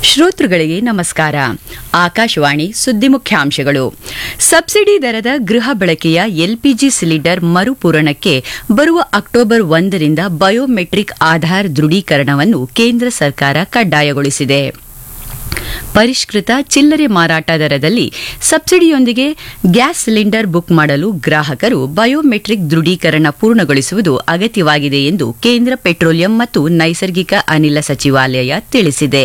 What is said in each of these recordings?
ಶ್ರೋತೃಗಳಿಗೆ ನಮಸ್ಕಾರ ಆಕಾಶವಾಣಿ ಸುದ್ದಿ ಮುಖ್ಯಾಂಶಗಳು ಸಬ್ಸಿಡಿ ದರದ ಗೃಹ ಬಳಕೆಯ ಎಲ್ಪಿಜಿ ಸಿಲಿಂಡರ್ ಮರುಪೂರಣಕ್ಕೆ ಬರುವ ಅಕ್ಟೋಬರ್ ಒಂದರಿಂದ ಬಯೋಮೆಟ್ರಿಕ್ ಆಧಾರ್ ದೃಢೀಕರಣವನ್ನು ಕೇಂದ್ರ ಸರ್ಕಾರ ಕಡ್ಡಾಯಗೊಳಿಸಿದೆ ಪರಿಷ್ಕೃತ ಚಿಲ್ಲರೆ ಮಾರಾಟ ದರದಲ್ಲಿ ಸಬ್ಸಿಡಿಯೊಂದಿಗೆ ಗ್ಯಾಸ್ ಸಿಲಿಂಡರ್ ಬುಕ್ ಮಾಡಲು ಗ್ರಾಹಕರು ಬಯೋಮೆಟ್ರಿಕ್ ದೃಢೀಕರಣ ಪೂರ್ಣಗೊಳಿಸುವುದು ಅಗತ್ಯವಾಗಿದೆ ಎಂದು ಕೇಂದ್ರ ಪೆಟ್ರೋಲಿಯಂ ಮತ್ತು ನೈಸರ್ಗಿಕ ಅನಿಲ ಸಚಿವಾಲಯ ತಿಳಿಸಿದೆ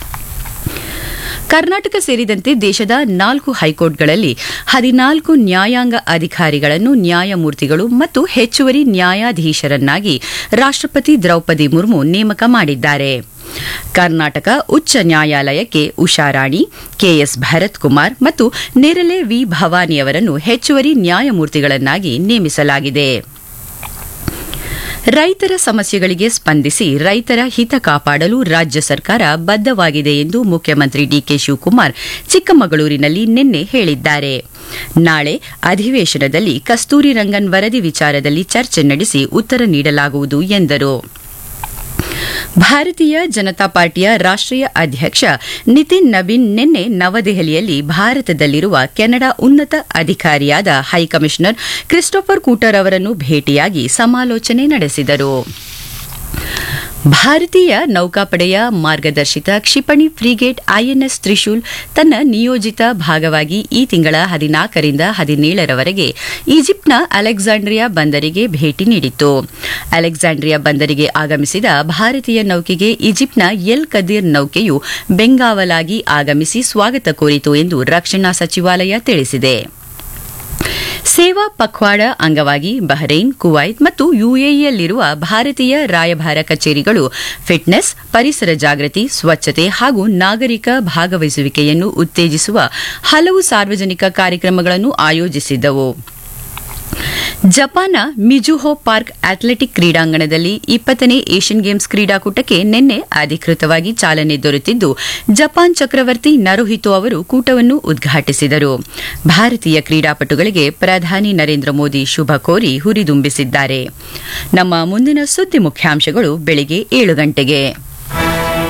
ಕರ್ನಾಟಕ ಸೇರಿದಂತೆ ದೇಶದ ನಾಲ್ಕು ಹೈಕೋರ್ಟ್ಗಳಲ್ಲಿ ಹದಿನಾಲ್ಕು ನ್ಯಾಯಾಂಗ ಅಧಿಕಾರಿಗಳನ್ನು ನ್ಯಾಯಮೂರ್ತಿಗಳು ಮತ್ತು ಹೆಚ್ಚುವರಿ ನ್ಯಾಯಾಧೀಶರನ್ನಾಗಿ ರಾಷ್ಟಪತಿ ದ್ರೌಪದಿ ಮುರ್ಮು ನೇಮಕ ಮಾಡಿದ್ದಾರೆ ಕರ್ನಾಟಕ ಉಚ್ಚ ನ್ಯಾಯಾಲಯಕ್ಕೆ ಉಷಾರಾಣಿ ಕೆಎಸ್ ಭರತ್ ಕುಮಾರ್ ಮತ್ತು ನೇರಲೆ ವಿ ಭವಾನಿಯವರನ್ನು ಹೆಚ್ಚುವರಿ ನ್ಯಾಯಮೂರ್ತಿಗಳನ್ನಾಗಿ ನೇಮಿಸಲಾಗಿದೆ ರೈತರ ಸಮಸ್ಯೆಗಳಿಗೆ ಸ್ಪಂದಿಸಿ ರೈತರ ಹಿತ ಕಾಪಾಡಲು ರಾಜ್ಯ ಸರ್ಕಾರ ಬದ್ದವಾಗಿದೆ ಎಂದು ಮುಖ್ಯಮಂತ್ರಿ ಡಿಕೆ ಶಿವಕುಮಾರ್ ಚಿಕ್ಕಮಗಳೂರಿನಲ್ಲಿ ನಿನ್ನೆ ಹೇಳಿದ್ದಾರೆ ನಾಳೆ ಅಧಿವೇಶನದಲ್ಲಿ ಕಸ್ತೂರಿ ರಂಗನ್ ವರದಿ ವಿಚಾರದಲ್ಲಿ ಚರ್ಚೆ ನಡೆಸಿ ಉತ್ತರ ನೀಡಲಾಗುವುದು ಎಂದರು ಭಾರತೀಯ ಜನತಾ ಪಾರ್ಟಿಯ ರಾಷ್ಟೀಯ ಅಧ್ಯಕ್ಷ ನಿತಿನ್ ನವೀನ್ ನಿನ್ನೆ ನವದೆಹಲಿಯಲ್ಲಿ ಭಾರತದಲ್ಲಿರುವ ಕೆನಡಾ ಉನ್ನತ ಅಧಿಕಾರಿಯಾದ ಹೈಕಮಿಷನರ್ ಕ್ರಿಸ್ಟೋಫರ್ ಕೂಟರ್ ಅವರನ್ನು ಭೇಟಿಯಾಗಿ ಸಮಾಲೋಚನೆ ನಡೆಸಿದರು ಭಾರತೀಯ ನೌಕಾಪಡೆಯ ಮಾರ್ಗದರ್ಶಿತ ಕ್ಷಿಪಣಿ ಫ್ರಿಗೇಟ್ ಐಎನ್ಎಸ್ ತ್ರಿಶೂಲ್ ತನ್ನ ನಿಯೋಜಿತ ಭಾಗವಾಗಿ ಈ ತಿಂಗಳ ಹದಿನಾಲ್ಕರಿಂದ ಹದಿನೇಳರವರೆಗೆ ಈಜಿಪ್ಟ್ನ ಅಲೆಕ್ಸಾಂಡ್ರಿಯಾ ಬಂದರಿಗೆ ಭೇಟಿ ನೀಡಿತ್ತು ಅಲೆಕ್ಸಾಂಡ್ರಿಯಾ ಬಂದರಿಗೆ ಆಗಮಿಸಿದ ಭಾರತೀಯ ನೌಕೆಗೆ ಈಜಿಪ್ಟ್ನ ಎಲ್ ಕದೀರ್ ನೌಕೆಯು ಬೆಂಗಾವಲಾಗಿ ಆಗಮಿಸಿ ಸ್ವಾಗತ ಕೋರಿತು ಎಂದು ರಕ್ಷಣಾ ಸಚಿವಾಲಯ ತಿಳಿಸಿದೆ ಸೇವಾ ಪಖ್ವಾಡ ಅಂಗವಾಗಿ ಬಹರೈನ್ ಕುವೈತ್ ಮತ್ತು ಯುಎಇಯಲ್ಲಿರುವ ಭಾರತೀಯ ರಾಯಭಾರ ಕಚೇರಿಗಳು ಫಿಟ್ನೆಸ್ ಪರಿಸರ ಜಾಗೃತಿ ಸ್ವಚ್ಛತೆ ಹಾಗೂ ನಾಗರಿಕ ಭಾಗವಹಿಸುವಿಕೆಯನ್ನು ಉತ್ತೇಜಿಸುವ ಹಲವು ಸಾರ್ವಜನಿಕ ಕಾರ್ಯಕ್ರಮಗಳನ್ನು ಆಯೋಜಿಸಿದ್ದವು ಜಪಾನ್ನ ಮಿಜುಹೋ ಪಾರ್ಕ್ ಅಥ್ಲೆಟಿಕ್ ಕ್ರೀಡಾಂಗಣದಲ್ಲಿ ಇಪ್ಪತ್ತನೇ ಏಷ್ಯನ್ ಗೇಮ್ಸ್ ಕ್ರೀಡಾಕೂಟಕ್ಕೆ ನಿನ್ನೆ ಅಧಿಕೃತವಾಗಿ ಚಾಲನೆ ದೊರೆತಿದ್ದು ಜಪಾನ್ ಚಕ್ರವರ್ತಿ ನರುಹಿತೋ ಅವರು ಕೂಟವನ್ನು ಉದ್ಘಾಟಿಸಿದರು ಭಾರತೀಯ ಕ್ರೀಡಾಪಟುಗಳಿಗೆ ಪ್ರಧಾನಿ ನರೇಂದ್ರ ಮೋದಿ ಶುಭ ಕೋರಿ ಹುರಿದುಂಬಿಸಿದ್ದಾರೆ ನಮ್ಮ ಮುಂದಿನ ಸುದ್ದಿ ಮುಖ್ಯಾಂಶಗಳು ಬೆಳಿಗ್ಗೆ ಏಳು ಗಂಟೆಗೆ